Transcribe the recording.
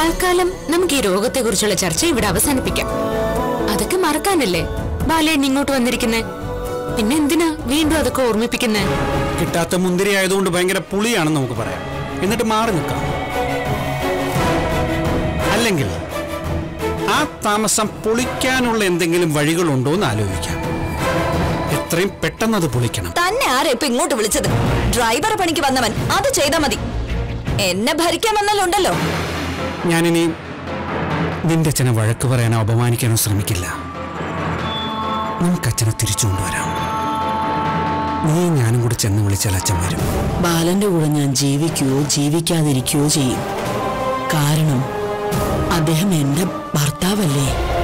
തൽക്കാലം നമുക്ക് ഈ രോഗത്തെ കുറിച്ചുള്ള ചർച്ച ഇവിടെ അവസാനിപ്പിക്കാം അതൊക്കെ മറക്കാനല്ലേ ബാലേണ്ണ ഇങ്ങോട്ട് വന്നിരിക്കുന്നേ പിന്നെ എന്തിനാ വീണ്ടും അതൊക്കെ ഓർമ്മിപ്പിക്കുന്നേ കിട്ടാത്ത മുന്തിരി ആയതുകൊണ്ട് ഭയങ്കര പുളിയാണെന്ന് നമുക്ക് പറയാം എന്നിട്ട് മാറി നിൽക്കാം അല്ലെങ്കിൽ ആ താമസം പൊളിക്കാനുള്ള എന്തെങ്കിലും വഴികളുണ്ടോ എന്ന് ആലോചിക്കാം എത്രയും പെട്ടെന്ന് അത് പൊളിക്കണം തന്നെ ആരാ ഇപ്പൊ ഇങ്ങോട്ട് വിളിച്ചത് ഡ്രൈവർ പണിക്ക് വന്നവൻ അത് ചെയ്താ മതി എന്നെ ഭരിക്കാൻ വന്നാലുണ്ടല്ലോ ഞാനിനി നിന്റെ അച്ഛനെ വഴക്ക് പറയാനോ അപമാനിക്കാനോ ശ്രമിക്കില്ല നമുക്ക് അച്ഛനെ തിരിച്ചു കൊണ്ടുവരാം നീ ഞാനും കൂടെ ചെന്ന് വിളിച്ചാൽ അച്ഛൻ വരും ബാലന്റെ കൂടെ ഞാൻ ജീവിക്കുകയോ ജീവിക്കാതിരിക്കുകയോ ചെയ്യും കാരണം അദ്ദേഹം എന്റെ ഭർത്താവല്ലേ